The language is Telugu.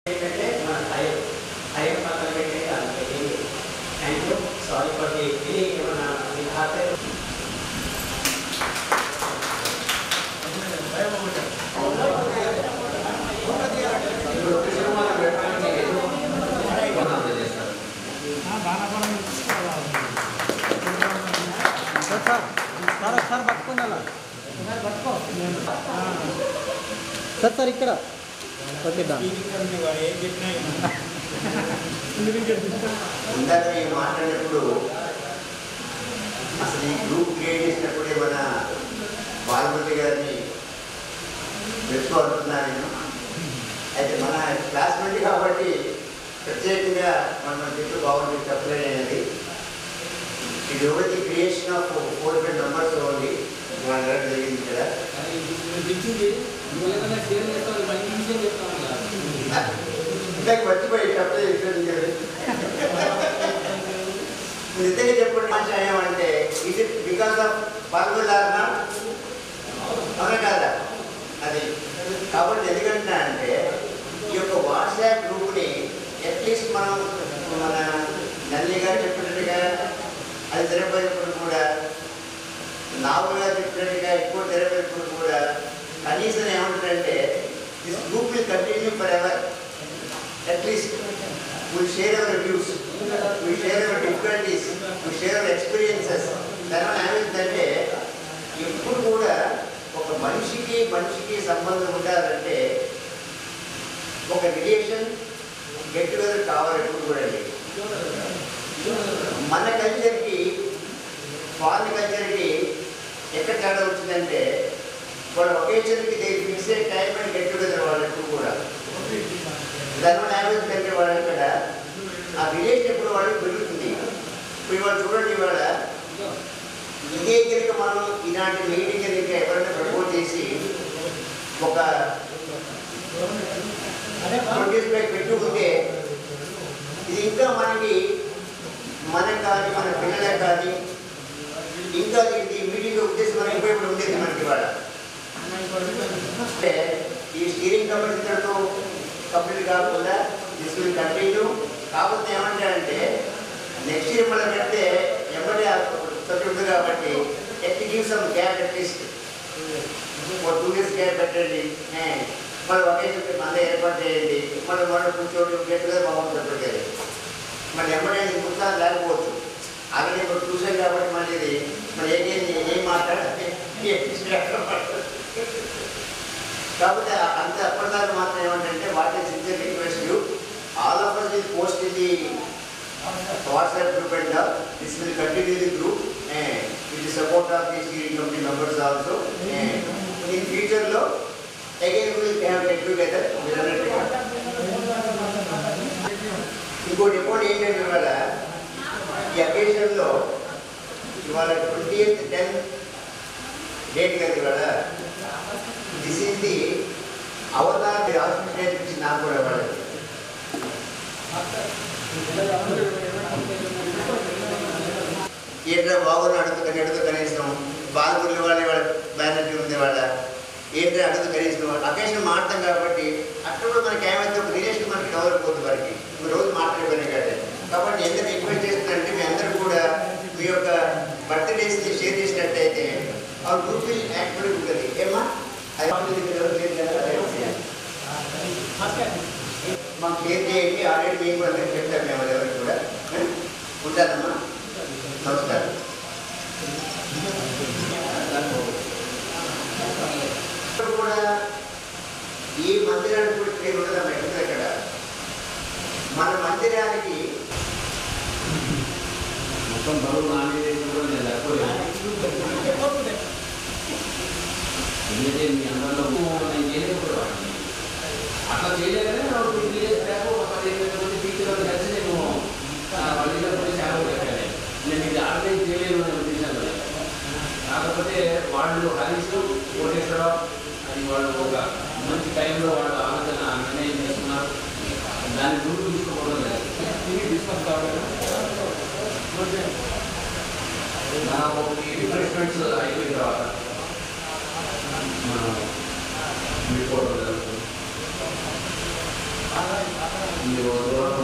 ఏంటంటే మన టైం టైం పక్కన పెట్టేది అంతే thank you sorry for the ఇది ఏమన్నా మీ హార్ట్ సార్ సార్ సార్ ఒకసారి పట్టుకోండి అలా సార్ సార్ ఇక్కడ ఓకే దా ఇందాక నేను మాట్లాడినప్పుడు అసలు ఈ గ్రూప్ క్రియేట్ చేసినప్పుడే మన బాలమతి గారిని పెట్టుకోవాలనుకున్నాను నేను అయితే మన క్లాస్మేట్ కాబట్టి ప్రత్యేకంగా మన చెట్లు బాగుంటుంది చెప్పలేనది ఇది ఒకటి creation of four hundred members only మన జరిగింది ఇక్కడ ఇందాక మర్చిపోయి చెప్పలే నిజంగా చెప్పండి మంచి ఏమంటే ఇది బికాస్ ఆఫ్ పాల్గొన్నారనా అవునా కాదా అది కాబట్టి ఎందుకంటే అంటే ఈ యొక్క వాట్సాప్ గ్రూప్ని అట్లీస్ట్ మనం మన నల్లి గారు చెప్పినట్టుగా అది తెరపడినప్పుడు కూడా నావు గారు చెప్పినట్టుగా ఎక్కువ తెరపడినప్పుడు కూడా కనీసం ఏమంటారంటే this group will continue forever at least will share our views will share our difficulties will share our experiences దానివల్ల ఏమైందంటే ఎప్పుడు కూడా ఒక మనిషికి మనిషికి సంబంధం ఉండాలంటే ఒక రిలేషన్ గెట్ టుగెదర్ కావాలి ఎప్పుడు కూడా అండి. మన కల్చర్కి ఫారిన్ కల్చర్కి ఎక్కడ తేడా వచ్చిందంటే వాళ్ళ ఒకేషన్కి they fix time and get together వాళ్ళు ఎప్పుడు కూడా దానివల్ల ఏమైందంటే వాళ్ళు ఇక్కడ ఆ రిలేషన్ ఎప్పుడు వాళ్ళకి పెరుగుతుంది ఇప్పుడు ఇవాళ చూడండి ఇవాళ ఇదే కనుక మనం ఇలాంటి మీటింగ్ కనుక ఎవరైనా ప్రపోజ్ చేసి ఒక నోటీస్ పై పెట్టుకుంటే ఇది ఇంకా మనకి మనకు కానీ మన పిల్లలకు కానీ ఇంకా ఇది మీటింగ్ ఉద్దేశం మనకి ఉపయోగపడి ఉండేది మనకి ఇవాళ అంటే ఈ స్టీరింగ్ కమిటీతో కంప్లీట్ కాకుండా దిస్ విల్ కంటిన్యూ కాకపోతే ఏమంటారంటే నెక్స్ట్ ఇయర్ మనం పెడితే ఎవరి సబ్జెక్ట్ ఉంది కాబట్టి at give some gap at least ఒక టూ ఇయర్స్ గ్యాప్ పెట్టండి ఏ, మళ్ళీ ఒకే చెప్పి మళ్ళీ ఏర్పాటు చేయండి మళ్ళీ మనం కూర్చోండి గట్టిగా బాగుంటుంది కదా మళ్ళీ ఎమ్మడే గుర్తా లేకపోవచ్చు అలాగే ఇప్పుడు చూసాం కాబట్టి మళ్ళీ ఇది మరి ఏం ఏం- ఏం మాట్లాడాలి కాకపోతే అంత అప్పటిదాకా మాత్రం ఏమంటే what is sincere request you all of us will post in the WhatsApp group and this will continue the group with the support of the steering committee members also in ఫ్యూచర్లో again will have get together ఇంకోటి ఇంకోటి ఏంటంటే ఇవాళ ఈ అకేషన్లో ఇవాళ ట్వంటీ ఎయిత్ టెన్ డేట్ కదా ఇవాళ this is the Avatar the hospital నాకు కూడా ఇవ్వాలి ఏంట్రా బాగున్న అడుగు కానీ అడుగు కనీసం బాలగురుల వాళ్ళ వాళ్ళ బ్యానర్ ఉంది వాళ్ళ ఏంట్రా అడుగు కనీసం అకేషన్ మాడతాం కాబట్టి అక్కడ కూడా మనకి ఏమైతే ఒక రిలేషన్ మనకి డెవలప్ అవుతుంది వారికి ఒక రోజు మాట్లాడే పని కాదు కాబట్టి ఎందుకు రిక్వెస్ట్ చేస్తున్నారంటే మీ అందరూ కూడా మీ యొక్క బర్త్డేస్ని షేర్ చేసినట్టయితే ఆ గ్రూప్ విల్ యాక్టివ్ ఉంటుంది ఏమా అది మాకు ఎవరు షేర్ చేయాలి మాకు షేర్ చేయండి ఆల్రెడీ మీకు కూడా అందరికీ చెప్తాం మేము ఎవరికి కూడా ఏ? ఉంటానమ్మా నమస్కారం ఇక్కడ కూడా ఈ మందిరానికి కూడా పేరు ఉండదమ్మా ఎక్కడ ఇక్కడ మన మందిరానికి మొత్తం బరువు నా మీద వేసి కూడా నేను తక్కువలేదు ఎందుకంటే మీ అందరిలో నేను చేయలేకపోతే వాడిని అట్లా చేయలేకనే నాకు త్రీ డేస్ బ్యాక్ ఒక పదిహేను వేల మంది టీచర్లు కలిసి నేను పల్లెలో పోయి సేవ పెట్టాను నేను ఇది ఆర్గనైజ్ చేయలేను అనే ఉద్దేశంలో కాకపోతే వాళ్ళు హరీష్ కోటేశ్వరరావు అది వాళ్ళు ఒక మంచి టైంలో వాళ్ళు ఆలోచన నిర్ణయం చేసుకున్నారు దాని ముందు తీసుకోవడం లేదు డిస్కస్ కావాలి నాకు ఈ రిఫ్రెష్మెంట్స్ అయిపోయిన తర్వాత మనం మీకోవడం జరుగుతుంది మీరు దూరం